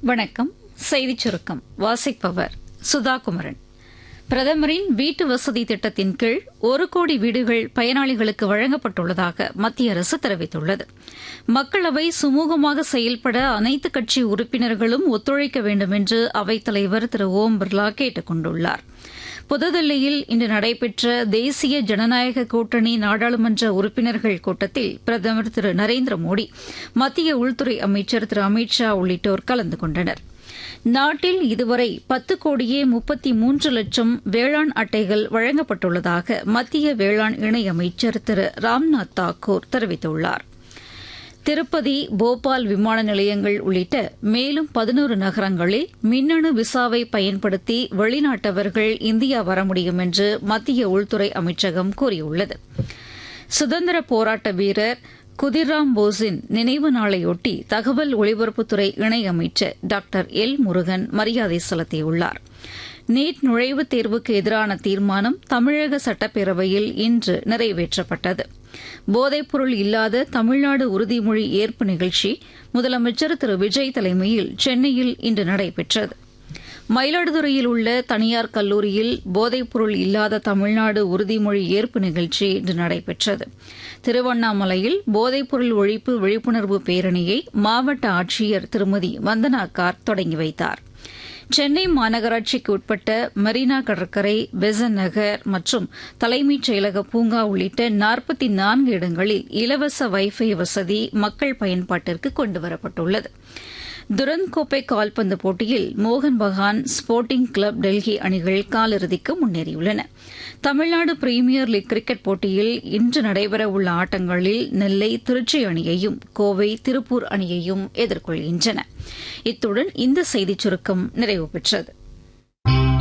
வணக்கம் செய்திச் சுருக்கம் வாசிப்பவர் சுதா குமரன் பிரதமரின் வீட்டு வசதி திட்டத்தின் கீழ் ஒரு கோடி வீடுகள் பயனாளிகளுக்கு வழங்கப்பட்டுள்ளதாக மத்திய அரசு தெரிவித்துள்ளது மக்களவை சுமூகமாக செயல்பட அனைத்து கட்சி உறுப்பினர்களும் ஒத்துழைக்க வேண்டும் என்று அவைத்தலைவர் திரு ஓம் பிர்லா கேட்டுக் கொண்டுள்ளார் புதுதில்லியில் இன்று நடைபெற்ற தேசிய ஜனநாயக கூட்டணி நாடாளுமன்ற உறுப்பினர்கள் கூட்டத்தில் பிரதமர் திரு நரேந்திர மோடி மத்திய உள்துறை அமைச்சர் திரு அமித் ஷா உள்ளிட்டோர் கலந்து கொண்டனர் நாட்டில் இதுவரை பத்து கோடியே முப்பத்தி மூன்று லட்சம் வேளாண் அட்டைகள் வழங்கப்பட்டுள்ளதாக மத்திய வேளாண் இணையமைச்சர் திரு ராம்நாத் தாக்கூர் தெரிவித்துள்ளார் திருப்பதி போபால் விமான நிலையங்கள் உள்ளிட்ட மேலும் பதினோரு நகரங்களில் மின்னணு விசாவை பயன்படுத்தி வெளிநாட்டவர்கள் இந்தியா வர முடியும் என்று மத்திய உள்துறை அமைச்சகம் கூறியுள்ளது சுதந்திர போராட்ட வீரர் குதிராம் போஸின் நினைவு நாளையொட்டி தகவல் ஒலிபரப்புத்துறை இணையமைச்சர் டாக்டர் எல் முருகன் மரியாதை செலுத்தியுள்ளார் நீட் நுழைவுத் தேர்வுக்கு எதிரான தீர்மானம் தமிழக சட்டப்பேரவையில் இன்று நிறைவேற்றப்பட்டது போதைப்பொருள் இல்லாத தமிழ்நாடு உறுதிமொழி ஏற்பு நிகழ்ச்சி முதலமைச்சர் திரு விஜய் தலைமையில் சென்னையில் இன்று நடைபெற்றது மயிலாடுதுறையில் உள்ள தனியார் கல்லூரியில் போதைப்பொருள் இல்லாத தமிழ்நாடு உறுதிமொழி ஏற்பு நிகழ்ச்சி இன்று நடைபெற்றது திருவண்ணாமலையில் போதைப்பொருள் ஒழிப்பு விழிப்புணர்வு பேரணியை மாவட்ட ஆட்சியர் திருமதி வந்தனா கார் தொடங்கி வைத்தார் சென்னை மாநகராட்சிக்கு உட்பட்ட மெரினா கடற்கரை பெசன் நகர் மற்றும் தலைமைச் செயலக பூங்கா உள்ளிட்ட நாற்பத்தி நான்கு இடங்களில் இலவச வைஃபை வசதி மக்கள் பயன்பாட்டிற்கு கொண்டுவரப்பட்டுள்ளது துரந்த் கோப்பை கால்பந்து போட்டியில் மோகன் பகான் ஸ்போர்ட்டிங் கிளப் டெல்லி அணிகள் காலிறுதிக்கு முன்னேறியுள்ளன தமிழ்நாடு பிரீமியர் லீக் கிரிக்கெட் போட்டியில் இன்று நடைபெறவுள்ள ஆட்டங்களில் நெல்லை திருச்சி அணியையும் கோவை திருப்பூர் அணியையும் எதிர்கொள்கின்றன இத்துடன் இந்த செய்திச் சுருக்கம் நிறைவு பெற்றது